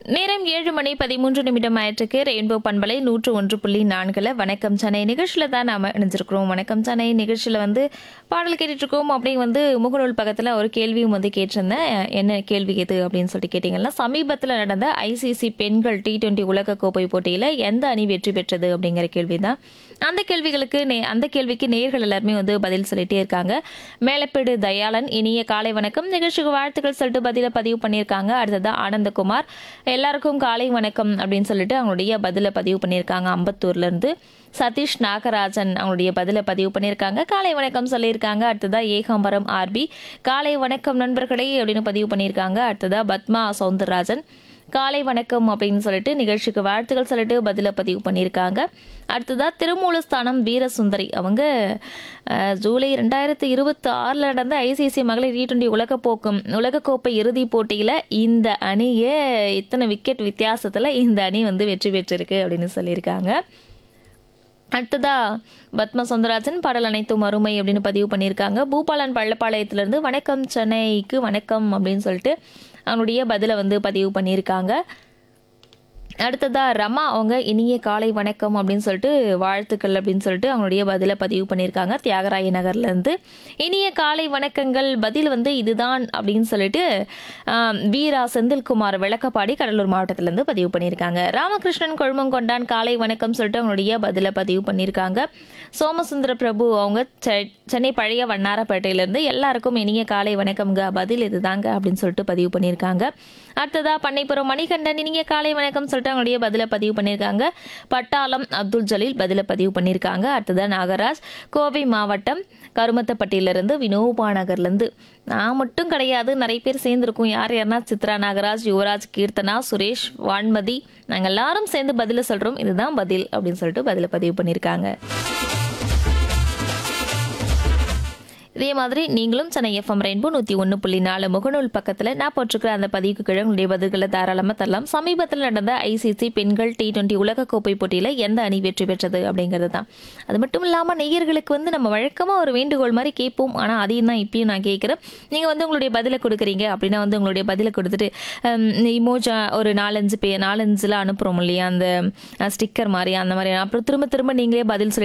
நேரம் ஏழு மணி பதிமூன்று நிமிடம் ஆயிற்றுக்கு ரெயின்போ பண்பலை நூற்று ஒன்று புள்ளி நான்குல வணக்கம் சென்னை நிகழ்ச்சியில் தான் நாம இணைஞ்சிருக்கிறோம் வணக்கம் சென்னை நிகழ்ச்சியில் வந்து பாடல் கேட்டுட்டு இருக்கோம் அப்படின்னு வந்து முகநூல் பக்கத்தில் ஒரு கேள்வியும் வந்து கேட்டிருந்தேன் என்ன கேள்வி எது அப்படின்னு சொல்லிட்டு கேட்டிங்கன்னா சமீபத்தில் நடந்த ஐசிசி பெண்கள் டி டுவெண்ட்டி உலகக்கோப்பை போட்டியில் எந்த அணி வெற்றி பெற்றது அப்படிங்கிற கேள்வி தான் அந்த கேள்விகளுக்கு நே அந்த கேள்விக்கு நேர்கள் எல்லாருமே வந்து பதில் சொல்லிட்டே இருக்காங்க மேலப்பேடு தயாளன் இனிய காலை வணக்கம் நிகழ்ச்சிக்கு வாழ்த்துக்கள் சொல்லிட்டு பதில பதிவு பண்ணியிருக்காங்க அடுத்ததா ஆனந்தகுமார் எல்லாருக்கும் காலை வணக்கம் அப்படின்னு சொல்லிட்டு அவங்களுடைய பதில பதிவு பண்ணியிருக்காங்க அம்பத்தூர்ல இருந்து சதீஷ் நாகராஜன் அவங்களுடைய பதில பதிவு பண்ணியிருக்காங்க காலை வணக்கம் சொல்லியிருக்காங்க அடுத்ததா ஏகாம்பரம் ஆர்பி காலை வணக்கம் நண்பர்களே அப்படின்னு பதிவு பண்ணியிருக்காங்க அடுத்ததா பத்மா சவுந்தரராஜன் காலை வணக்கம் அப்படின்னு சொல்லிட்டு நிகழ்ச்சிக்கு வாழ்த்துக்கள் சொல்லிட்டு பதில பதிவு பண்ணியிருக்காங்க அடுத்ததா திருமூலஸ்தானம் வீரசுந்தரி அவங்க அஹ், ஜூலை ரெண்டாயிரத்தி இருபத்தி ஆறில் நடந்த ஐசிசி மகளிர் டி டுவெண்டி உலகப்போக்கும் உலகக்கோப்பை இறுதிப் போட்டியில் இந்த அணியை இத்தனை விக்கெட் வித்தியாசத்தில் இந்த அணி வந்து வெற்றி பெற்றிருக்கு அப்படின்னு சொல்லியிருக்காங்க அடுத்ததா பத்ம சுந்தராஜன் பாடல் அனைத்தும் அருமை அப்படின்னு பதிவு பண்ணியிருக்காங்க பூபாலன் பள்ளப்பாளையத்திலிருந்து வணக்கம் சென்னைக்கு வணக்கம் அப்படின்னு சொல்லிட்டு அவனுடைய பதிலை வந்து பதிவு பண்ணியிருக்காங்க அடுத்ததா ரமா அவங்க இனிய காலை வணக்கம் அப்படின்னு சொல்லிட்டு வாழ்த்துக்கள் அப்படின்னு சொல்லிட்டு அவங்களுடைய பதிலை பதிவு பண்ணியிருக்காங்க தியாகராய நகர்ல இருந்து இனிய காலை வணக்கங்கள் பதில் வந்து இதுதான் அப்படின்னு சொல்லிட்டு ஆம், வீரா செந்தில்குமார் விளக்கப்பாடி கடலூர் மாவட்டத்திலேருந்து பதிவு பண்ணியிருக்காங்க ராமகிருஷ்ணன் கொழுமங்கொண்டான் காலை வணக்கம் சொல்லிட்டு அவங்களுடைய பதிலை பதிவு பண்ணியிருக்காங்க சோமசுந்தர பிரபு அவங்க செ- சென்னை பழைய வண்ணாரப்பேட்டையிலேருந்து எல்லாருக்கும் இனிய காலை வணக்கம்ங்க பதில் இதுதாங்க அப்படின்னு சொல்லிட்டு பதிவு பண்ணியிருக்காங்க அடுத்ததா பண்ணைப்புறம் மணிகண்டன் இனிய காலை வணக்கம் சொல்லிட்டு அவங்களுடைய பதிலை பதிவு பண்ணியிருக்காங்க பட்டாளம் அப்துல் ஜலீல் பதிலை பதிவு பண்ணியிருக்காங்க அடுத்ததா நாகராஜ் கோவை மாவட்டம் கருமத்தப்பட்டியிலிருந்து வினோபா நகர்லேருந்து நான் மட்டும் கிடையாது நிறைய பேர் சேர்ந்துருக்கோம் யார் யாருன்னா சித்ரா நாகராஜ் யுவராஜ் கீர்த்தனா சுரேஷ் வான்மதி நாங்கள் எல்லாரும் சேர்ந்து பதிலை சொல்கிறோம் இதுதான் பதில் அப்படின்னு சொல்லிட்டு பதிலை பதிவு பண்ணியிருக்காங்க இதே மாதிரி நீங்களும் சென்னை எஃப்எம் ரெயின்போ நூற்றி ஒன்று புள்ளி நாலு முகநூல் பக்கத்தில் நான் போட்டிருக்கிற அந்த பதிவுக்கு கீழே உங்களுடைய பதில்களை தாராளமாக தரலாம் சமீபத்தில் நடந்த ஐசிசி பெண்கள் டி டுவெண்ட்டி உலகக்கோப்பை போட்டியில் எந்த அணி வெற்றி பெற்றது அப்படிங்கிறது தான் அது மட்டும் இல்லாமல் நேயர்களுக்கு வந்து நம்ம வழக்கமாக ஒரு வேண்டுகோள் மாதிரி கேட்போம் ஆனால் அதையும் தான் இப்பயும் நான் கேட்குறேன் நீங்கள் வந்து உங்களுடைய பதிலை கொடுக்குறீங்க அப்படின்னா வந்து உங்களுடைய பதிலை கொடுத்துட்டு இமோஜா ஒரு நாலஞ்சு பே நாலஞ்சில் அனுப்புகிறோம் இல்லையா அந்த ஸ்டிக்கர் மாதிரி அந்த மாதிரி அப்புறம் திரும்ப திரும்ப நீங்களே பதில் சொல்லி